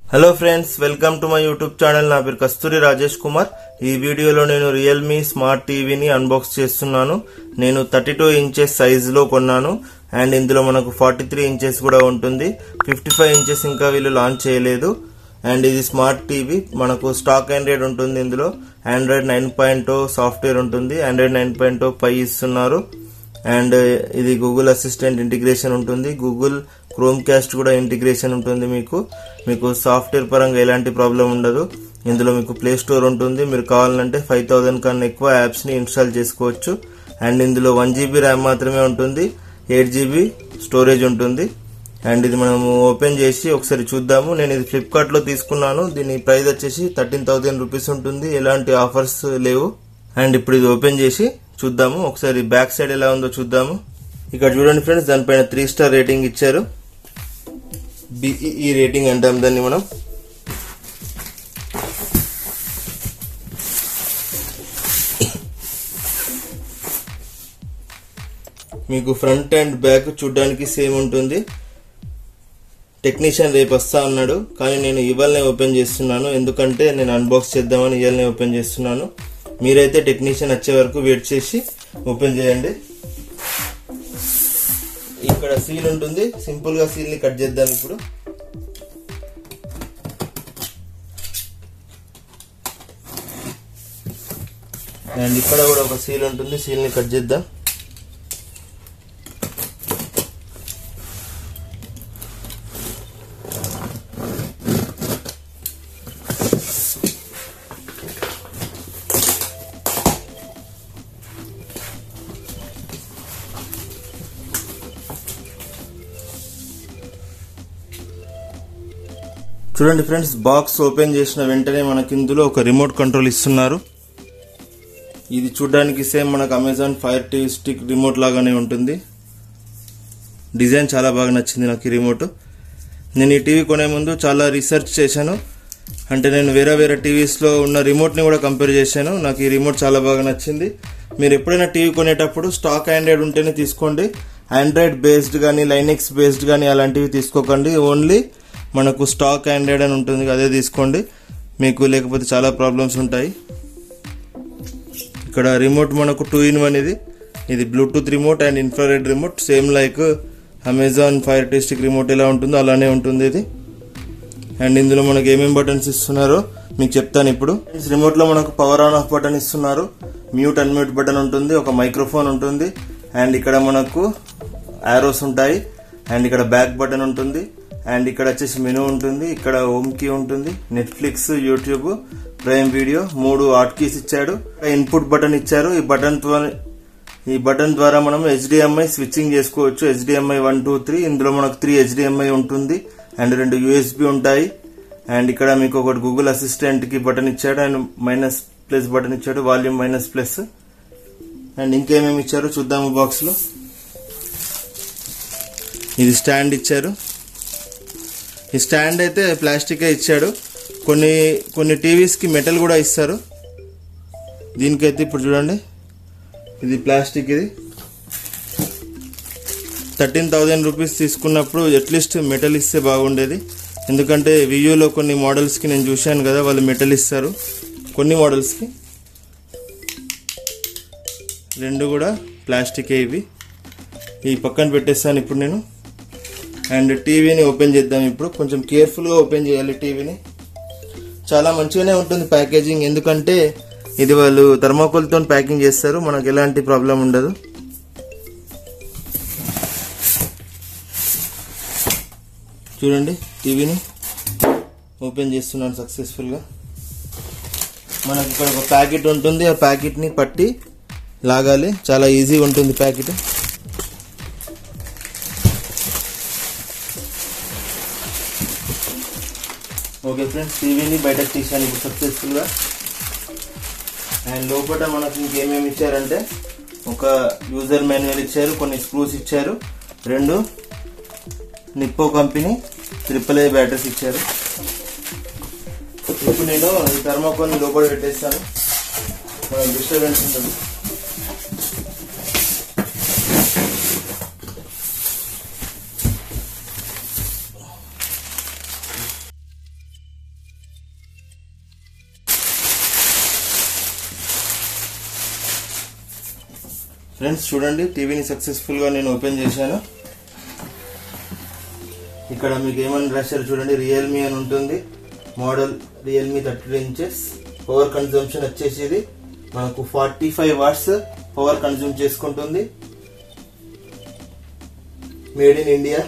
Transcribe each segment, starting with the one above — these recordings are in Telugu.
Hello friends welcome to my YouTube channel నా పేరు కస్తూరి రాజేష్ కుమార్ ఈ వీడియోలో నేను రియల్మీ స్మార్ట్ టీవీని అన్బాక్స్ చేస్తున్నాను నేను థర్టీ టూ ఇంచెస్ సైజులో కొన్నాను అండ్ ఇందులో మనకు ఫార్టీ త్రీ ఇంచెస్ కూడా ఉంటుంది ఫిఫ్టీ ఫైవ్ ఇంచెస్ ఇంకా వీళ్ళు లాంచ్ చేయలేదు అండ్ ఇది స్మార్ట్ టీవీ మనకు స్టాక్ ఆండ్రాయిడ్ ఉంటుంది ఇందులో ఆండ్రాయిడ్ నైన్ పాయింట్ సాఫ్ట్వేర్ ఉంటుంది ఆండ్రాయిడ్ నైన్ పాయింట్ పై ఇస్తున్నారు అండ్ ఇది గూగుల్ అసిస్టెంట్ ఇంటిగ్రేషన్ ఉంటుంది గూగుల్ క్రోమ్ క్యాస్ట్ కూడా ఇంటిగ్రేషన్ ఉంటుంది మీకు మీకు సాఫ్ట్వేర్ పరంగా ఎలాంటి ప్రాబ్లం ఉండదు ఇందులో మీకు ప్లే స్టోర్ ఉంటుంది మీరు కావాలంటే ఫైవ్ థౌజండ్ కన్నా ఎక్కువ యాప్స్ని ఇన్స్టాల్ చేసుకోవచ్చు అండ్ ఇందులో వన్ జీబీ ర్యామ్ మాత్రమే ఉంటుంది ఎయిట్ జీబీ స్టోరేజ్ ఉంటుంది అండ్ ఇది మనము ఓపెన్ చేసి ఒకసారి చూద్దాము నేను ఇది ఫ్లిప్కార్ట్లో తీసుకున్నాను దీని ప్రైస్ వచ్చేసి థర్టీన్ థౌసండ్ రూపీస్ ఉంటుంది ఎలాంటి ఆఫర్స్ లేవు అండ్ ఇప్పుడు ఇది ఓపెన్ చేసి చూద్దాము ఒకసారి బ్యాక్ సైడ్ ఎలా ఉందో చూద్దాము ఇక్కడ చూడండి ఫ్రెండ్స్ దానిపైన త్రీ స్టార్ రేటింగ్ ఇచ్చారు బిఈఈ రేటింగ్ అంటాం దాన్ని మనం మీకు ఫ్రంట్ అండ్ బ్యాక్ చూడడానికి సేమ్ ఉంటుంది టెక్నీషియన్ రేపు వస్తా అన్నాడు కానీ నేను ఇవాళనే ఓపెన్ చేస్తున్నాను ఎందుకంటే నేను అన్బాక్స్ చేద్దామని ఇవాళనే ఓపెన్ చేస్తున్నాను మీరైతే టెక్నీషియన్ వచ్చే వరకు వెయిట్ చేసి ఓపెన్ చేయండి ఇక్కడ సీల్ ఉంటుంది సింపుల్ గా సీల్ ని కట్ చేద్దాం ఇప్పుడు అండ్ ఇక్కడ కూడా ఒక సీల్ ఉంటుంది సీల్ ని కట్ చేద్దాం చూడండి ఫ్రెండ్స్ బాక్స్ ఓపెన్ చేసిన వెంటనే మనకి ఇందులో ఒక రిమోట్ కంట్రోల్ ఇస్తున్నారు ఇది చూడడానికి సేమ్ మనకు Amazon Fire TV Stick remote లాగానే ఉంటుంది డిజైన్ చాలా బాగా నచ్చింది నాకు ఈ రిమోట్ నేను ఈ టీవీ కొనే ముందు చాలా రీసెర్చ్ చేశాను అంటే నేను వేరే వేరే టీవీస్లో ఉన్న రిమోట్ని కూడా కంపేర్ చేశాను నాకు ఈ రిమోట్ చాలా బాగా నచ్చింది మీరు ఎప్పుడైనా టీవీ కొనేటప్పుడు స్టాక్ ఆండ్రాయిడ్ ఉంటేనే తీసుకోండి ఆండ్రాయిడ్ బేస్డ్ కానీ లైనెక్స్ బేస్డ్ కానీ అలాంటివి తీసుకోకండి ఓన్లీ మనకు స్టాక్ ఆండ్రాయిడ్ అని ఉంటుంది అదే తీసుకోండి మీకు లేకపోతే చాలా ప్రాబ్లమ్స్ ఉంటాయి ఇక్కడ రిమోట్ మనకు టూ ఇన్ వన్ ఇది ఇది Bluetooth remote and infrared remote same like Amazon Fire stick remote ఎలా ఉంటుందో అలానే ఉంటుంది ఇది అండ్ ఇందులో మనకు ఏమేమి బటన్స్ ఇస్తున్నారో మీకు చెప్తాను ఇప్పుడు రిమోట్లో మనకు పవర్ ఆన్ ఆఫ్ బటన్ ఇస్తున్నారు మ్యూట్ అన్మ్యూట్ బటన్ ఉంటుంది ఒక మైక్రోఫోన్ ఉంటుంది అండ్ ఇక్కడ మనకు ఆరోస్ ఉంటాయి అండ్ ఇక్కడ బ్యాక్ బటన్ ఉంటుంది అండ్ ఇక్కడ వచ్చేసి మెనూ ఉంటుంది ఇక్కడ హోమ్ కీ ఉంటుంది నెట్ఫ్లిక్స్ యూట్యూబ్ ప్రైమ్ వీడియో మూడు ఆట్ కీస్ ఇచ్చాడు ఇన్పుట్ బటన్ ఇచ్చారు ఈ బటన్ ద్వారా ఈ బటన్ ద్వారా మనం హెచ్డిఎంఐ స్విచ్చింగ్ చేసుకోవచ్చు హెచ్డిఎంఐ వన్ టూ త్రీ ఇందులో మనకు త్రీ హెచ్డిఎంఐ ఉంటుంది అండ్ రెండు యూఎస్బి ఉంటాయి అండ్ ఇక్కడ మీకు ఒకటి గూగుల్ అసిస్టెంట్ కి బటన్ ఇచ్చాడు అండ్ మైనస్ ప్లస్ బటన్ ఇచ్చాడు వాల్యూమ్ మైనస్ ప్లస్ అండ్ ఇంకేమేమి ఇచ్చారో చూద్దాము బాక్స్ లో ఇది స్టాండ్ ఇచ్చారు ఈ స్టాండ్ అయితే ప్లాస్టిక్ ఇచ్చాడు కొన్ని కొన్ని టీవీస్కి మెటల్ కూడా ఇస్తారు దీనికైతే ఇప్పుడు చూడండి ఇది ప్లాస్టిక్ ఇది థర్టీన్ థౌజండ్ రూపీస్ తీసుకున్నప్పుడు అట్లీస్ట్ మెటల్ ఇస్తే బాగుండేది ఎందుకంటే వియూలో కొన్ని మోడల్స్కి నేను చూశాను కదా వాళ్ళు మెటల్ ఇస్తారు కొన్ని మోడల్స్కి రెండు కూడా ప్లాస్టికే ఇవి ఈ పక్కన పెట్టేస్తాను ఇప్పుడు నేను అండ్ టీవీని ఓపెన్ చేద్దాం ఇప్పుడు కొంచెం కేర్ఫుల్గా ఓపెన్ చేయాలి టీవీని చాలా మంచిగానే ఉంటుంది ప్యాకేజింగ్ ఎందుకంటే ఇది వాళ్ళు థర్మాకోల్తో ప్యాకింగ్ చేస్తారు మనకు ఎలాంటి ప్రాబ్లం ఉండదు చూడండి టీవీని ఓపెన్ చేస్తున్నాను సక్సెస్ఫుల్గా మనకి ఇక్కడ ఒక ప్యాకెట్ ఉంటుంది ఆ ప్యాకెట్ని పట్టి లాగాలి చాలా ఈజీగా ఉంటుంది ప్యాకెట్ ఓకే ఫ్రెండ్స్ టీవీని బయటకు తీసాను ఇప్పుడు సక్సెస్ఫుల్గా అండ్ లోపల మనకు ఇంకేమేమి ఇచ్చారంటే ఒక యూజర్ మాన్యువల్ ఇచ్చారు కొన్ని స్క్రూస్ ఇచ్చారు రెండు Nippo company triple A batteries ఇచ్చారు ఇప్పుడు నేను ఈ థర్మాకోల్ లోపల పెట్టేస్తాను మనకు డిస్టర్బెన్స్ ఉండదు ఫ్రెండ్స్ చూడండి టీవీని సక్సెస్ఫుల్గా నేను ఓపెన్ చేశాను ఇక్కడ మీకు ఏమని రాశారు చూడండి రియల్మీ అని ఉంటుంది model Realme thirty two inches power consumption వచ్చేసి ఇది మనకు forty five watts power consume చేసుకుంటుంది మేడ్ ఇన్ ఇండియా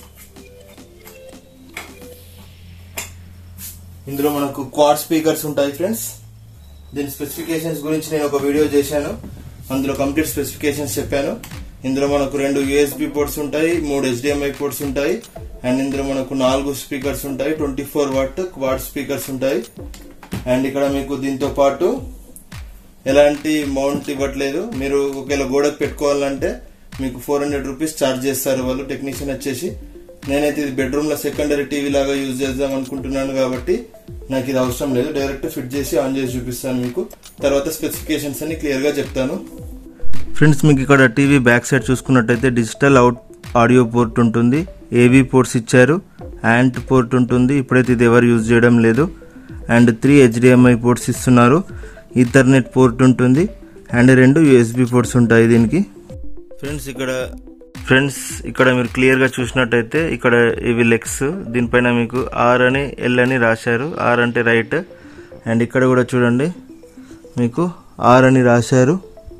ఇందులో మనకు క్వాడ్ స్పీకర్స్ ఉంటాయి ఫ్రెండ్స్ దీని స్పెసిఫికేషన్స్ గురించి నేను ఒక వీడియో చేశాను అందులో కంప్లీట్ స్పెసిఫికేషన్స్ చెప్పాను ఇందులో మనకు రెండు యూఎస్బి పోర్ట్స్ ఉంటాయి మూడు హెచ్డిఎంఐ పోర్ట్స్ ఉంటాయి అండ్ ఇందులో మనకు నాలుగు స్పీకర్స్ ఉంటాయి twenty four watt quad speakers ఉంటాయి అండ్ ఇక్కడ మీకు దీంతో పాటు ఎలాంటి మౌంట్ ఇవ్వట్లేదు మీరు ఒకవేళ గోడకు పెట్టుకోవాలంటే మీకు ఫోర్ హండ్రెడ్ రూపీస్ ఛార్జ్ చేస్తారు వాళ్ళు టెక్నీషియన్ వచ్చేసి నేనైతే ఇది బెడ్రూమ్ లో సెకండరీ టీవీ లాగా యూజ్ చేద్దాం అనుకుంటున్నాను కాబట్టి నాకు ఇది అవసరం లేదు డైరెక్ట్ ఫిట్ చేసి ఆన్ చేసి చూపిస్తాను మీకు తర్వాత స్పెసిఫికేషన్స్ అన్ని క్లియర్ గా చెప్తాను ఫ్రెండ్స్ మీకు ఇక్కడ టీవీ బ్యాక్ సైడ్ చూసుకున్నట్టయితే డిజిటల్ అవుట్ ఆడియో పోర్ట్ ఉంటుంది ఏవీ పోర్ట్స్ ఇచ్చారు యాంట్ పోర్ట్ ఉంటుంది ఇప్పుడైతే ఇది ఎవరు యూజ్ చేయడం లేదు అండ్ త్రీ హెచ్డిఎంఐ పోర్ట్స్ ఇస్తున్నారు ఈథర్నెట్ పోర్ట్ ఉంటుంది అండ్ రెండు యూఎస్బి పోర్ట్స్ ఉంటాయి దీనికి ఫ్రెండ్స్ ఇక్కడ ఫ్రెండ్స్ ఇక్కడ మీరు క్లియర్గా చూసినట్టయితే ఇక్కడ ఇవి లెగ్స్ దీనిపైన మీకు ఆర్ అని ఎల్ అని రాశారు ఆర్ అంటే రైట్ అండ్ ఇక్కడ కూడా చూడండి మీకు ఆర్ అని రాశారు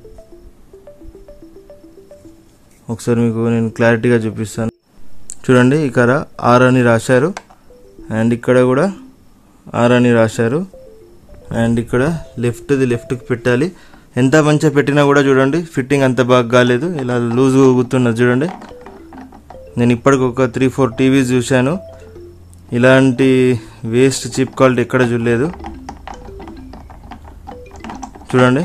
ఒకసారి మీకు నేను క్లారిటీగా చూపిస్తాను చూడండి ఇక్కడ ఆర్ అని రాశారు అండ్ ఇక్కడ కూడా ఆర్ అని రాశారు అండ్ ఇక్కడ లెఫ్ట్ది లెఫ్ట్కి పెట్టాలి ఎంత మంచిగా పెట్టినా కూడా చూడండి ఫిట్టింగ్ అంత బాగా కాలేదు ఇలా లూజ్ ఊగుతున్నది చూడండి నేను ఇప్పటికి ఒక త్రీ ఫోర్ టీవీస్ చూశాను ఇలాంటి వేస్ట్ చీప్ క్వాలిటీ ఎక్కడ చూడలేదు చూడండి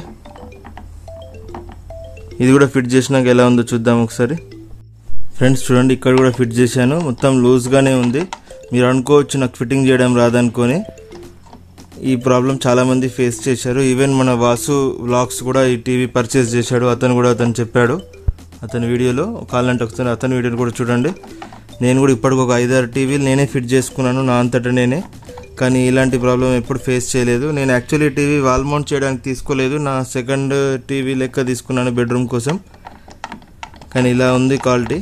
ఇది కూడా ఫిట్ చేసినాక ఎలా ఉందో చూద్దాం ఒకసారి ఫ్రెండ్స్ చూడండి ఇక్కడ కూడా ఫిట్ చేశాను మొత్తం లూజ్గానే ఉంది మీరు అనుకోవచ్చు నాకు ఫిట్టింగ్ చేయడం రాదనుకొని ఈ ప్రాబ్లం చాలా మంది ఫేస్ చేశారు ఈవెన్ మన వాసు వ్లాగ్స్ కూడా ఈ టీవీ పర్చేస్ చేశాడు అతను కూడా అతను చెప్పాడు అతని వీడియోలో కావాలంటే ఒకసారి అతని వీడియోని కూడా చూడండి నేను కూడా ఇప్పటికి ఒక ఐదారు టీవీలు నేనే ఫిట్ చేసుకున్నాను నా అంతటా నేనే కానీ ఇలాంటి ప్రాబ్లం ఎప్పుడు ఫేస్ చేయలేదు నేను యాక్చువల్లీ టీవీ వాల్ మౌంట్ చేయడానికి తీసుకోలేదు నా సెకండ్ టీవీ లెక్క తీసుకున్నాను బెడ్రూమ్ కోసం కానీ ఇలా ఉంది క్వాలిటీ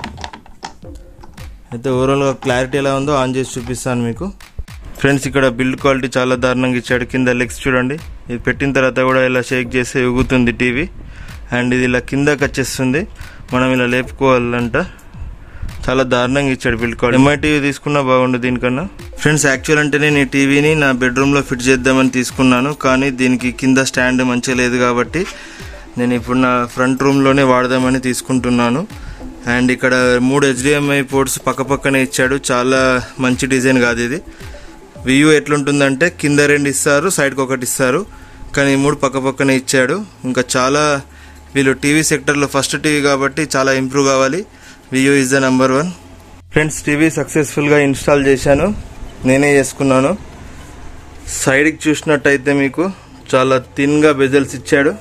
అయితే ఓవరాల్గా క్లారిటీ ఎలా ఉందో ఆన్ చేసి చూపిస్తాను మీకు ఫ్రెండ్స్ ఇక్కడ బిల్డ్ క్వాలిటీ చాలా దారుణంగా ఇచ్చాడు కింద లెగ్స్ చూడండి ఇది పెట్టిన తర్వాత కూడా ఇలా షేక్ చేస్తే ఎగుతుంది టీవీ అండ్ ఇది ఇలా కిందకి వచ్చేస్తుంది మనం ఇలా లేపుకోవాలంట చాలా దారుణంగా ఇచ్చాడు బిల్డ్ క్వాలిటీ ఎంఐ టీవీ తీసుకున్నా బాగుండు దీనికన్నా ఫ్రెండ్స్ యాక్చువల్ అంటే నేను ఈ టీవీని నా బెడ్రూమ్లో ఫిట్ చేద్దామని తీసుకున్నాను కానీ దీనికి కింద స్టాండ్ మంచిగా లేదు కాబట్టి నేను ఇప్పుడు నా ఫ్రంట్ రూమ్లోనే వాడదామని తీసుకుంటున్నాను అండ్ ఇక్కడ మూడు హెచ్డిఎంఐ పోర్ట్స్ పక్కపక్కనే ఇచ్చాడు చాలా మంచి డిజైన్ కాదు ఇది వ్యూ ఎట్లుంటుందంటే కింద రెండు ఇస్తారు సైడ్కి ఒకటి ఇస్తారు కానీ మూడు పక్క పక్కనే ఇచ్చాడు ఇంకా చాలా వీళ్ళు టీవీ సెక్టర్లో ఫస్ట్ టీవీ కాబట్టి చాలా ఇంప్రూవ్ కావాలి Vu is the number one friends TV సక్సెస్ఫుల్గా ఇన్స్టాల్ చేశాను నేనే చేసుకున్నాను సైడ్కి చూసినట్టయితే మీకు చాలా థిన్గా బెజల్స్ ఇచ్చాడు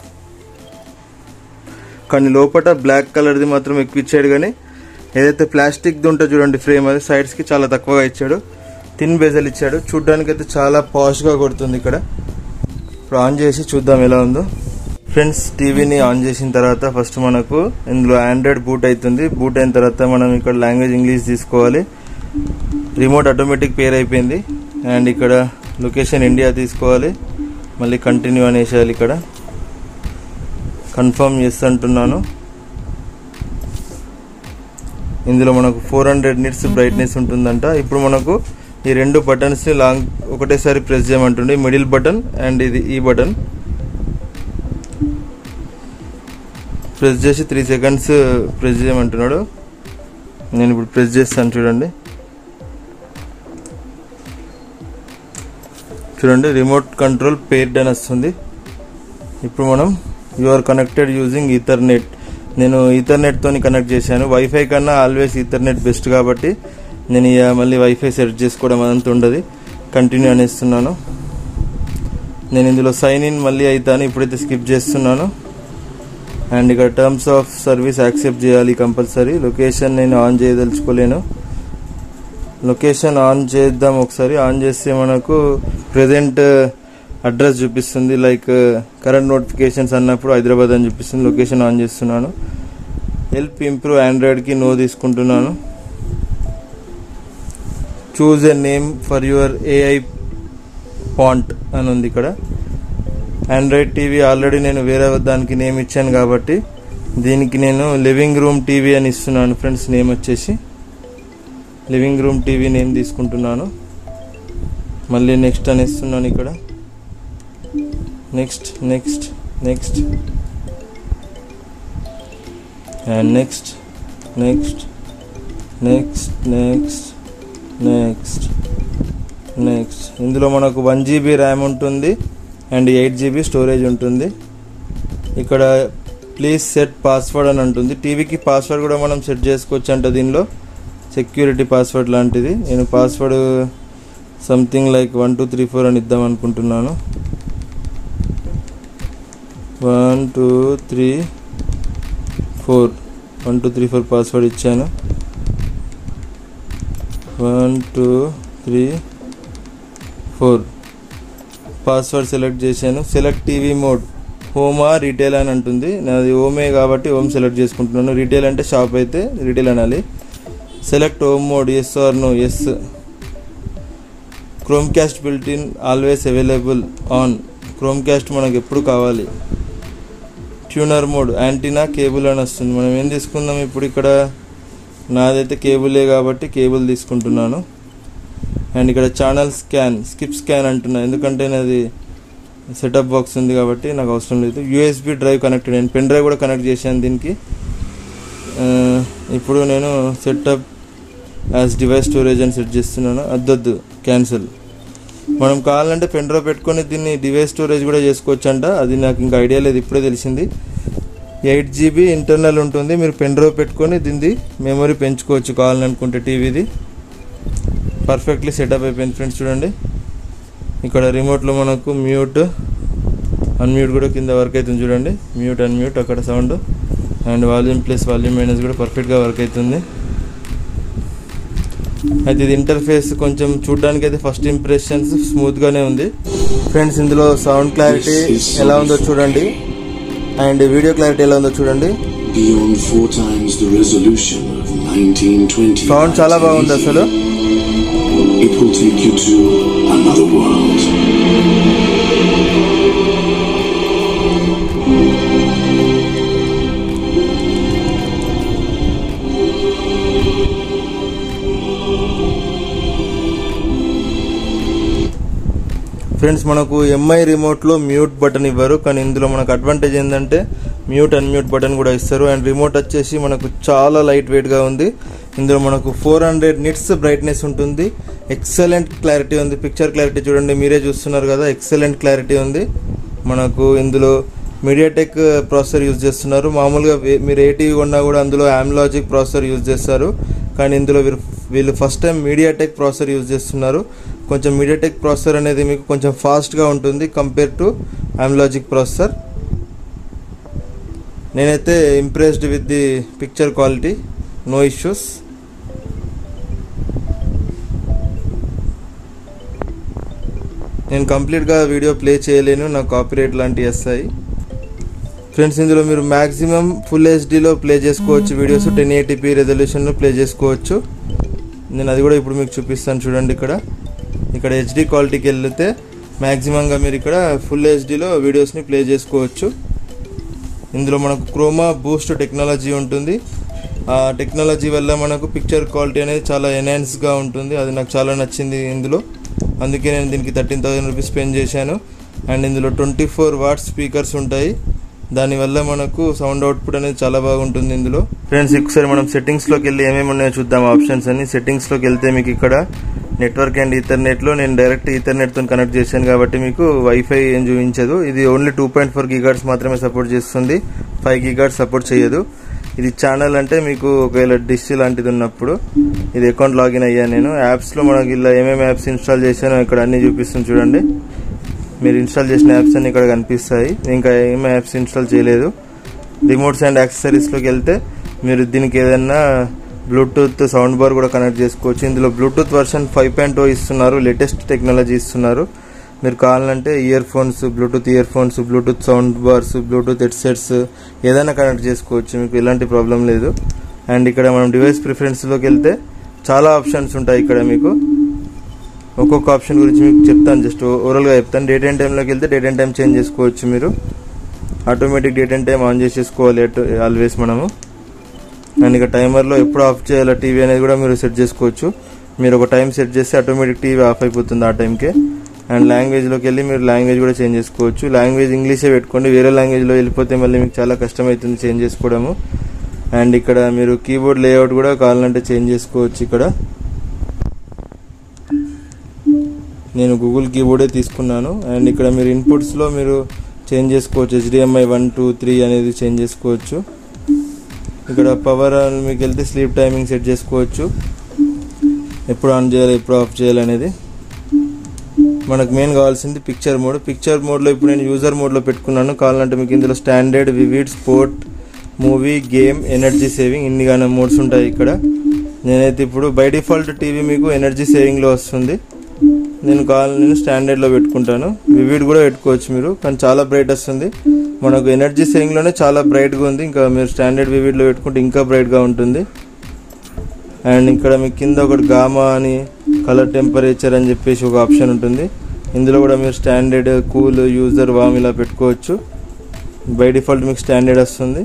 కానీ లోపల బ్లాక్ కలర్ది మాత్రం ఎక్కువ ఇచ్చాడు కానీ ఏదైతే ప్లాస్టిక్ది ఉంటుందో చూడండి ఫ్రేమ్ అది సైడ్స్కి చాలా తక్కువగా ఇచ్చాడు థిన్ బెజల్ ఇచ్చాడు చూడ్డానికి అయితే చాలా పాష్గా కొడుతుంది ఇక్కడ ఇప్పుడు ఆన్ చేసి చూద్దాం ఎలా ఉందో ఫ్రెండ్స్ టీవీని ఆన్ చేసిన తర్వాత ఫస్ట్ మనకు ఇందులో ఆండ్రాయిడ్ బూట్ అవుతుంది బూట్ అయిన తర్వాత మనం ఇక్కడ లాంగ్వేజ్ ఇంగ్లీష్ తీసుకోవాలి రిమోట్ ఆటోమేటిక్ పేర్ అయిపోయింది అండ్ ఇక్కడ లొకేషన్ ఇండియా తీసుకోవాలి మళ్ళీ కంటిన్యూ అనేసేయాలి ఇక్కడ కన్ఫర్మ్ చేస్తుంటున్నాను ఇందులో మనకు ఫోర్ హండ్రెడ్ నిట్స్ బ్రైట్నెస్ ఉంటుందంట ఇప్పుడు మనకు ఈ రెండు బటన్స్ని లాంగ్ ఒకటేసారి ప్రెస్ చేయమంటుండే మిడిల్ బటన్ అండ్ ఇది ఈ బటన్ ప్రెస్ చేసి త్రీ సెకండ్స్ ప్రెస్ చేయమంటున్నాడు నేను ఇప్పుడు ప్రెస్ చేస్తాను చూడండి చూడండి రిమోట్ కంట్రోల్ పేర్డ్ అని వస్తుంది ఇప్పుడు మనం you are connected using ethernet నేను ఈథర్నెట్ తోని కనెక్ట్ చేశాను వైఫై కన్నా ఆల్వేస్ ఈథర్నెట్ బెస్ట్ కాబట్టి నేను ఇక మళ్ళీ వైఫై సెట్ చేసుకోవడం అదంతా ఉండదు కంటిన్యూ అనేస్తున్నాను నేను ఇందులో సైన్ ఇన్ మళ్ళీ అవుతాను ఇప్పుడైతే స్కిప్ చేస్తున్నాను అండ్ ఇక్కడ టర్మ్స్ ఆఫ్ సర్వీస్ యాక్సెప్ట్ చేయాలి కంపల్సరీ లొకేషన్ నేను ఆన్ చేయదలుచుకోలేను లొకేషన్ ఆన్ చేద్దాం ఒకసారి ఆన్ చేస్తే మనకు ప్రజెంట్ అడ్రస్ చూపిస్తుంది లైక్ కరెంట్ నోటిఫికేషన్స్ అన్నప్పుడు హైదరాబాద్ అని చూపిస్తుంది లొకేషన్ ఆన్ చేస్తున్నాను హెల్ప్ ఇంప్రూవ్ ఆండ్రాయిడ్కి నో తీసుకుంటున్నాను choose a name for your AI పాంట్ అని ఉంది ఇక్కడ ఆండ్రాయిడ్ టీవీ ఆల్రెడీ నేను వేరే దానికి నేమ్ ఇచ్చాను కాబట్టి దీనికి నేను లివింగ్ రూమ్ టీవీ అని ఇస్తున్నాను ఫ్రెండ్స్ నేమ్ వచ్చేసి లివింగ్ రూమ్ టీవీ నేమ్ తీసుకుంటున్నాను మళ్ళీ నెక్స్ట్ అని ఇస్తున్నాను ఇక్కడ next next next and next next next next next next ఇందులో మనకు వన్ జీబీ ర్యామ్ ఉంటుంది అండ్ ఎయిట్ జీబీ స్టోరేజ్ ఉంటుంది ఇక్కడ ప్లీజ్ సెట్ పాస్వర్డ్ అని ఉంటుంది టీవీకి పాస్వర్డ్ కూడా మనం సెట్ చేసుకోవచ్చు అంట దీనిలో సెక్యూరిటీ పాస్వర్డ్ లాంటిది నేను password something like one two three four అని ఇద్దాం అనుకుంటున్నాను one two three four one two three four password ఇచ్చాను one two three four password select చేశాను సెలెక్ట్ టీవీ మోడ్ హోమా రీటైల్ అని అంటుంది నాది హోమే కాబట్టి హోమ్ సెలెక్ట్ చేసుకుంటున్నాను రీటైల్ అంటే షాప్ అయితే రీటైల్ అనాలి select home mode yes or no yes Chromecast built in always available on Chromecast మనకు ఎప్పుడు కావాలి ట్యూనర్ మోడ్ యాంటీనా కేబుల్ అని వస్తుంది మనం ఏం తీసుకుందాం ఇప్పుడు ఇక్కడ నాదైతే కేబులే కాబట్టి కేబుల్ తీసుకుంటున్నాను అండ్ ఇక్కడ ఛానల్ స్కాన్ స్కిప్ స్కాన్ అంటున్నా ఎందుకంటే నాది సెటప్ బాక్స్ ఉంది కాబట్టి నాకు అవసరం లేదు యూఎస్బి డ్రైవ్ కనెక్టెడ్ నేను పెన్ డ్రైవ్ కూడా కనెక్ట్ చేశాను దీనికి ఆ, ఇప్పుడు నేను సెటప్ యాజ్ డివైస్ స్టోరేజ్ అని సెట్ చేస్తున్నాను అద్దొద్దు క్యాన్సిల్ మనం కావాలంటే పెన్ డ్రైవ్ పెట్టుకొని దీన్ని డివైస్ స్టోరేజ్ కూడా చేసుకోవచ్చు అంట అది నాకు ఇంకా ఐడియా లేదు ఇప్పుడే తెలిసింది ఎయిట్ జీబీ ఇంటర్నల్ ఉంటుంది మీరు పెన్ డ్రైవ్ పెట్టుకొని దీన్ని మెమరీ పెంచుకోవచ్చు కావాలని అనుకుంటే టీవీది పర్ఫెక్ట్లీ సెటప్ అయిపోయింది ఫ్రెండ్స్ చూడండి ఇక్కడ రిమోట్లో మనకు మ్యూట్ అన్మ్యూట్ కూడా కింద వర్క్ అవుతుంది చూడండి మ్యూట్ అన్మ్యూట్ అక్కడ sound and volume plus volume minus కూడా పర్ఫెక్ట్గా వర్క్ అవుతుంది అయితే ఇది ఇంటర్ఫేస్ కొంచెం చూడడానికి అయితే ఫస్ట్ ఇంప్రెషన్స్ స్మూత్గానే ఉంది ఫ్రెండ్స్ ఇందులో సౌండ్ క్లారిటీ ఎలా ఉందో చూడండి అండ్ వీడియో క్లారిటీ ఎలా ఉందో చూడండి beyond four times the resolution of 1920. Sound చాలా బాగుంది అసలు It will take you to another world. Friends మనకు ఎంఐ రిమోట్లో మ్యూట్ బటన్ ఇవ్వరు కానీ ఇందులో మనకు అడ్వాంటేజ్ ఏంటంటే మ్యూట్ అండ్ మ్యూట్ బటన్ కూడా ఇస్తారు అండ్ రిమోట్ వచ్చేసి మనకు చాలా లైట్ వెయిట్గా ఉంది ఇందులో మనకు ఫోర్ హండ్రెడ్ నిట్స్ బ్రైట్నెస్ ఉంటుంది ఎక్సలెంట్ క్లారిటీ ఉంది పిక్చర్ క్లారిటీ చూడండి మీరే చూస్తున్నారు కదా ఎక్సలెంట్ క్లారిటీ ఉంది మనకు ఇందులో మీడియాటెక్ ప్రాసెసర్ యూజ్ చేస్తున్నారు మామూలుగా వే- మీరు ఏ టీవీ కొన్నా కూడా అందులో ఆమ్లాజిక్ ప్రాసెసర్ యూజ్ చేస్తారు కానీ ఇందులో వీరు వీళ్ళు first time MediaTek processor use చేస్తున్నారు కొంచెం మీడియాటెక్ ప్రాసెసర్ అనేది మీకు కొంచెం ఫాస్ట్గా ఉంటుంది కంపేర్ టు ఆమ్లాజిక్ ప్రాసెసర్ నేనైతే impressed with the picture quality no issues నేను కంప్లీట్గా వీడియో ప్లే చేయలేను నాకు కాపీరైట్ లాంటివి వస్తాయి ఫ్రెండ్స్ ఇందులో మీరు మ్యాక్సిమం ఫుల్ హెచ్డీలో ప్లే చేసుకోవచ్చు వీడియోస్ టెన్ ఎయిటీపీ రెజల్యూషన్లో ప్లే చేసుకోవచ్చు నేను అది కూడా ఇప్పుడు మీకు చూపిస్తాను చూడండి ఇక్కడ ఇక్కడ హెచ్డి క్వాలిటీకి వెళ్తే మ్యాక్సిమంగా మీరు ఇక్కడ ఫుల్ హెచ్డీలో వీడియోస్ని ప్లే చేసుకోవచ్చు ఇందులో మనకు క్రోమా బూస్ట్ టెక్నాలజీ ఉంటుంది ఆ టెక్నాలజీ వల్ల మనకు పిక్చర్ క్వాలిటీ అనేది చాలా ఎన్హాన్స్గా ఉంటుంది అది నాకు చాలా నచ్చింది ఇందులో అందుకే నేను దీనికి థర్టీన్ థౌసండ్ రూపీస్ స్పెండ్ చేశాను అండ్ ఇందులో ట్వంటీ ఫోర్ వాట్స్ స్పీకర్స్ ఉంటాయి దానివల్ల మనకు సౌండ్ అవుట్పుట్ అనేది చాలా బాగుంటుంది ఇందులో ఫ్రెండ్స్ ఒకసారి మనం సెట్టింగ్స్లోకి వెళ్ళి ఏమేమి ఉన్నాయో చూద్దాం ఆప్షన్స్ అని సెట్టింగ్స్లోకి వెళ్తే మీకు ఇక్కడ నెట్వర్క్ అండ్ ఈథర్నెట్లో నేను డైరెక్ట్ ఈథర్నెట్తో కనెక్ట్ చేశాను కాబట్టి మీకు వైఫై ఏం చూపించదు ఇది only two point four gigahertz మాత్రమే సపోర్ట్ చేస్తుంది ఫైవ్ గీగార్డ్స్ సపోర్ట్ చేయదు ఇది ఛానల్ అంటే మీకు ఒకవేళ డిష్ లాంటిది ఉన్నప్పుడు ఇది అకౌంట్ లాగిన్ అయ్యాను నేను యాప్స్లో మనకి ఇలా ఏమేమి యాప్స్ ఇన్స్టాల్ చేశానో ఇక్కడ అన్ని చూపిస్తుంది చూడండి మీరు ఇన్స్టాల్ చేసిన యాప్స్ అన్ని ఇక్కడ కనిపిస్తాయి ఇంకా ఏం యాప్స్ ఇన్స్టాల్ చేయలేదు రిమోట్స్ అండ్ యాక్సెసరీస్లోకి వెళ్తే మీరు దీనికి ఏదైనా బ్లూటూత్ సౌండ్ బార్ కూడా కనెక్ట్ చేసుకోవచ్చు ఇందులో Bluetooth version five point oh ఇస్తున్నారు లేటెస్ట్ టెక్నాలజీ ఇస్తున్నారు మీరు కావాలంటే earphones Bluetooth earphones Bluetooth sound bars Bluetooth headsets ఏదైనా కనెక్ట్ చేసుకోవచ్చు మీకు ఎలాంటి ప్రాబ్లం లేదు అండ్ ఇక్కడ మనం డివైస్ ప్రిఫరెన్స్లోకి వెళ్తే చాలా ఆప్షన్స్ ఉంటాయి ఇక్కడ మీకు ఒక్కొక్క ఆప్షన్ గురించి మీకు చెప్తాను జస్ట్ ఓవరాల్గా చెప్తాను డేట్ అండ్ టైంలోకి వెళ్తే డేట్ అండ్ టైం చేంజ్ చేసుకోవచ్చు మీరు automatic date and time on చేసేసుకోవాలి ఆల్వేస్ మనము అండ్ ఇక టైమర్లో ఎప్పుడు ఆఫ్ చేయాలో టీవీ అనేది కూడా మీరు సెట్ చేసుకోవచ్చు మీరు ఒక టైం సెట్ చేస్తే ఆటోమేటిక్ టీవీ ఆఫ్ అయిపోతుంది ఆ టైంకే అండ్ లాంగ్వేజ్లోకి వెళ్ళి మీరు లాంగ్వేజ్ కూడా చేంజ్ చేసుకోవచ్చు లాంగ్వేజ్ ఇంగ్లీషే పెట్టుకోండి వేరే లాంగ్వేజ్లో వెళ్ళిపోతే మళ్ళీ మీకు చాలా కష్టమవుతుంది చేంజ్ చేసుకోవడము అండ్ ఇక్కడ మీరు కీబోర్డ్ లేఅవుట్ కూడా కావాలంటే చేంజ్ చేసుకోవచ్చు ఇక్కడ నేను గూగుల్ కీబోర్డే తీసుకున్నాను అండ్ ఇక్కడ మీరు ఇన్పుట్స్లో మీరు చేంజ్ చేసుకోవచ్చు హెచ్డిఎంఐ వన్ టూ త్రీ అనేది చేంజ్ చేసుకోవచ్చు ఇక్కడ పవర్ మీకు వెళ్తే స్లీప్ టైమింగ్ సెట్ చేసుకోవచ్చు ఎప్పుడు ఆన్ చేయాలి ఎప్పుడు ఆఫ్ చేయాలి అనేది మనకు మెయిన్ కావాల్సింది పిక్చర్ మోడ్ పిక్చర్ మోడ్లో ఇప్పుడు నేను యూజర్ మోడ్లో పెట్టుకున్నాను కావాలంటే మీకు ఇందులో standard vivid sport movie game energy saving ఇన్ని కానీ మోడ్స్ ఉంటాయి ఇక్కడ నేనైతే ఇప్పుడు బై డిఫాల్ట్ టీవీ మీకు ఎనర్జీ సేవింగ్లో వస్తుంది నేను కావాలి నేను స్టాండర్డ్లో పెట్టుకుంటాను వివిడ్ కూడా పెట్టుకోవచ్చు మీరు కానీ చాలా బ్రైట్ వస్తుంది మనకు ఎనర్జీ సేవింగ్లోనే చాలా బ్రైట్గా ఉంది ఇంకా మీరు స్టాండర్డ్ వివిడ్లో పెట్టుకుంటే ఇంకా బ్రైట్గా ఉంటుంది అండ్ ఇక్కడ మీకు కింద ఒకటి గామా అని కలర్ టెంపరేచర్ అని చెప్పేసి ఒక ఆప్షన్ ఉంటుంది ఇందులో కూడా మీరు స్టాండర్డ్ కూల్ యూజర్ వామ్ ఇలా పెట్టుకోవచ్చు బై డిఫాల్ట్ మీకు స్టాండర్డ్ వస్తుంది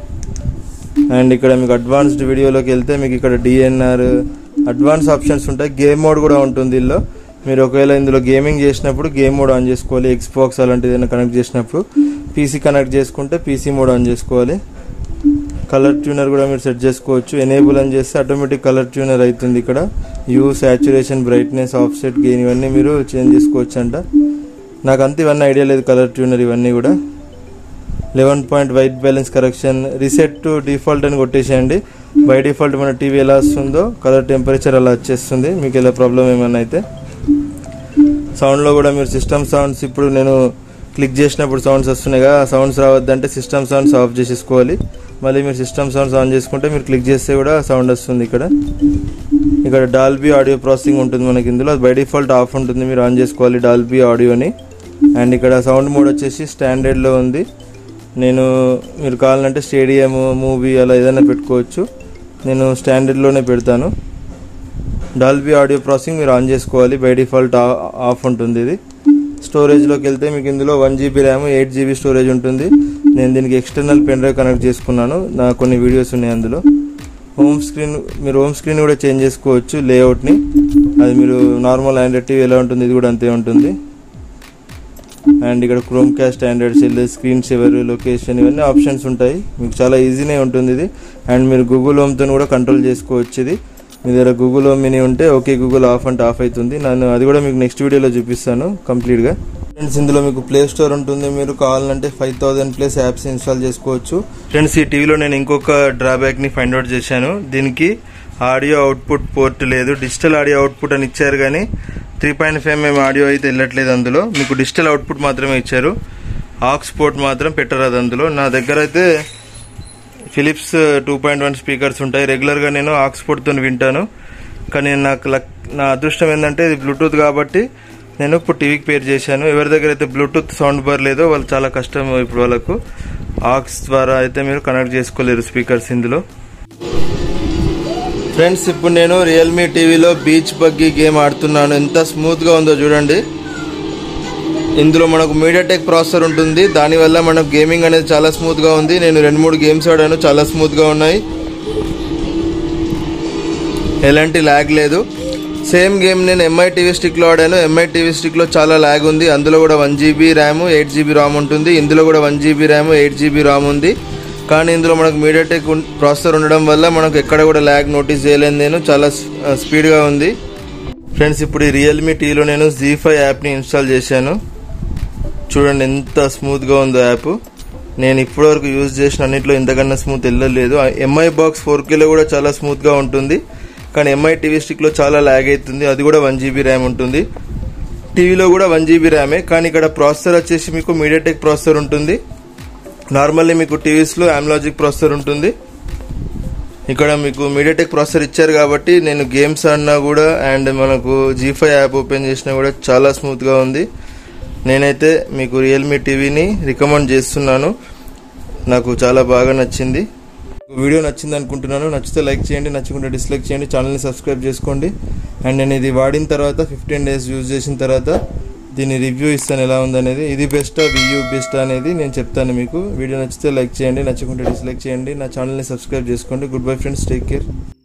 అండ్ ఇక్కడ మీకు అడ్వాన్స్డ్ వీడియోలోకి వెళ్తే మీకు ఇక్కడ డిఎన్ఆర్ అడ్వాన్స్ ఆప్షన్స్ ఉంటాయి గేమ్ మోడ్ కూడా ఉంటుంది ఇందులో మీరు ఒకవేళ ఇందులో గేమింగ్ చేసినప్పుడు గేమ్ మోడ్ ఆన్ చేసుకోవాలి ఎక్స్బాక్స్ అలాంటిది ఏదైనా కనెక్ట్ చేసినప్పుడు పీసీ కనెక్ట్ చేసుకుంటే పీసీ మోడ్ ఆన్ చేసుకోవాలి కలర్ ట్యూనర్ కూడా మీరు సెట్ చేసుకోవచ్చు ఎనేబుల్ అని చేస్తే ఆటోమేటిక్ కలర్ ట్యూనర్ అవుతుంది ఇక్కడ hue saturation brightness offset gain ఇవన్నీ మీరు చేంజ్ చేసుకోవచ్చు అంట నాకు అంత ఇవన్నీ ఐడియా లేదు కలర్ ట్యూనర్ ఇవన్నీ కూడా eleven point white balance correction reset to default అని కొట్టేసేయండి బై డిఫాల్ట్ మన టీవీ ఎలా వస్తుందో కలర్ టెంపరేచర్ అలా వచ్చేస్తుంది మీకు ఎలా ప్రాబ్లం ఏమైనా అయితే సౌండ్లో కూడా మీరు సిస్టమ్ సౌండ్స్ ఇప్పుడు నేను క్లిక్ చేసినప్పుడు సౌండ్స్ వస్తున్నాయి కదా ఆ సౌండ్స్ రావద్దంటే సిస్టమ్ సౌండ్స్ ఆఫ్ చేసేసుకోవాలి మళ్ళీ మీరు సిస్టమ్ సౌండ్స్ ఆన్ చేసుకుంటే మీరు క్లిక్ చేస్తే కూడా సౌండ్ వస్తుంది ఇక్కడ ఇక్కడ డాల్బీ ఆడియో ప్రాసెసింగ్ ఉంటుంది మనకి ఇందులో అది బై డిఫాల్ట్ ఆఫ్ ఉంటుంది మీరు ఆన్ చేసుకోవాలి డాల్బీ ఆడియోని అండ్ ఇక్కడ సౌండ్ మోడ్ వచ్చేసి స్టాండర్డ్లో ఉంది నేను మీరు కావాలంటే స్టేడియం మూవీ అలా ఏదైనా పెట్టుకోవచ్చు నేను స్టాండర్డ్లోనే పెడతాను డాల్బీ ఆడియో ప్రాసెసింగ్ మీరు ఆన్ చేసుకోవాలి బై డిఫాల్ట్ ఆఫ్ ఉంటుంది ఇది స్టోరేజ్లోకి వెళ్తే మీకు ఇందులో one GB RAM eight GB storage ఉంటుంది నేను దీనికి ఎక్స్టర్నల్ పెన్ డ్రైవ్ కనెక్ట్ చేసుకున్నాను నా కొన్ని వీడియోస్ ఉన్నాయి అందులో హోమ్ స్క్రీన్ మీరు హోమ్ స్క్రీన్ కూడా చేంజ్ చేసుకోవచ్చు లేఅవుట్ని అది మీరు నార్మల్ ఆండ్రాయిడ్ టీవీ ఎలా ఉంటుంది ఇది కూడా అంతే ఉంటుంది అండ్ ఇక్కడ Chromecast standard cell screen saver location ఇవన్నీ ఆప్షన్స్ ఉంటాయి మీకు చాలా ఈజీనే ఉంటుంది ఇది అండ్ మీరు గూగుల్ హోమ్తో కూడా కంట్రోల్ చేసుకోవచ్చు ఇది మీ దగ్గర గూగుల్ హోమ్ మినీ ఉంటే ఓకే గూగుల్ ఆఫ్ అంటే ఆఫ్ అవుతుంది నేను అది కూడా మీకు నెక్స్ట్ వీడియోలో చూపిస్తాను కంప్లీట్గా ఫ్రెండ్స్ ఇందులో మీకు ప్లే స్టోర్ ఉంటుంది మీరు కావాలంటే five thousand plus apps install చేసుకోవచ్చు ఫ్రెండ్స్ ఈ టీవీలో నేను ఇంకొక డ్రాబ్యాక్ని ఫైండ్ అవుట్ చేశాను దీనికి ఆడియో అవుట్పుట్ పోర్ట్ లేదు డిజిటల్ ఆడియో అవుట్పుట్ అని ఇచ్చారు కానీ three point five mm audio అయితే వెళ్ళట్లేదు అందులో మీకు డిజిటల్ అవుట్పుట్ మాత్రమే ఇచ్చారు ఆక్స్ పోర్ట్ మాత్రం పెట్టరాదు అందులో నా దగ్గర అయితే Philips two point one speakers ఉంటాయి రెగ్యులర్గా నేను ఆక్స్ఫోర్డ్తో వింటాను కానీ నాకు లక్ నా అదృష్టం ఏంటంటే ఇది బ్లూటూత్ కాబట్టి నేను ఇప్పుడు టీవీకి పేర్ చేశాను ఎవరి దగ్గర అయితే బ్లూటూత్ సౌండ్ బార్ లేదో వాళ్ళు చాలా కష్టం ఇప్పుడు వాళ్ళకు ఆక్స్ ద్వారా అయితే మీరు కనెక్ట్ చేసుకోలేరు స్పీకర్స్ ఇందులో ఫ్రెండ్స్ ఇప్పుడు నేను రియల్మీ టీవీలో బీచ్ బగ్గీ గేమ్ ఆడుతున్నాను ఎంత స్మూత్గా ఉందో చూడండి ఇందులో మనకు మీడియాటెక్ ప్రాసెసర్ ఉంటుంది దానివల్ల మనకు గేమింగ్ అనేది చాలా స్మూత్గా ఉంది నేను రెండు మూడు గేమ్స్ ఆడాను చాలా స్మూత్గా ఉన్నాయి ఎలాంటి ల్యాగ్ లేదు సేమ్ గేమ్ నేను ఎంఐ టీవీ స్టిక్లో ఆడాను ఎంఐ టీవీ స్టిక్లో చాలా ల్యాగ్ ఉంది అందులో కూడా one GB RAM eight GB RAM ఉంటుంది ఇందులో కూడా one GB RAM eight GB RAM ఉంది కానీ ఇందులో మనకు మీడియాటెక్ ప్రాసెసర్ ఉండడం వల్ల మనకు ఎక్కడ కూడా ల్యాగ్ నోటీస్ చేయలేదు నేను చాలా స్పీడ్గా ఉంది ఫ్రెండ్స్ ఇప్పుడు ఈ రియల్మీ టీలో నేను జీ ఫైవ్ యాప్ని ఇన్స్టాల్ చేశాను చూడండి ఎంత స్మూత్గా ఉందో యాప్ నేను ఇప్పటివరకు యూజ్ చేసిన అన్నింటిలో ఇంతకన్నా స్మూత్ వెళ్ళలేదు ఎంఐ బాక్స్ ఫోర్ కేలో కూడా చాలా స్మూత్గా ఉంటుంది కానీ ఎంఐ టీవీ స్టిక్లో చాలా ల్యాగ్ అవుతుంది అది కూడా వన్ జీబీ ర్యామ్ ఉంటుంది టీవీలో కూడా వన్ జీబీ ర్యామే కానీ ఇక్కడ ప్రాసెసర్ వచ్చేసి మీకు మీడియాటెక్ ప్రాసెసర్ ఉంటుంది నార్మల్లీ మీకు టీవీస్లో ఆమ్లాజిక్ ప్రాసెసర్ ఉంటుంది ఇక్కడ మీకు మీడియాటెక్ ప్రాసెసర్ ఇచ్చారు కాబట్టి నేను గేమ్స్ ఆడినా కూడా అండ్ మనకు జీ ఫైవ్ యాప్ ఓపెన్ చేసినా కూడా చాలా స్మూత్గా ఉంది నేనైతే మీకు రియల్మీ టీవీని రికమెండ్ చేస్తున్నాను నాకు చాలా బాగా నచ్చింది వీడియో నచ్చింది అనుకుంటున్నాను నచ్చితే లైక్ చేయండి నచ్చకుంటే డిస్లైక్ చేయండి ఛానల్ని సబ్స్క్రైబ్ చేసుకోండి అండ్ నేను ఇది వాడిన తర్వాత ఫిఫ్టీన్ డేస్ యూజ్ చేసిన తర్వాత దీని రివ్యూ ఇస్తాను ఎలా ఉందనేది ఇది బెస్టా వియూ బెస్ట్ అనేది నేను చెప్తాను మీకు వీడియో నచ్చితే లైక్ చేయండి నచ్చకుంటే డిస్లైక్ చేయండి నా ఛానల్ని సబ్స్క్రైబ్ చేసుకోండి goodbye friends take care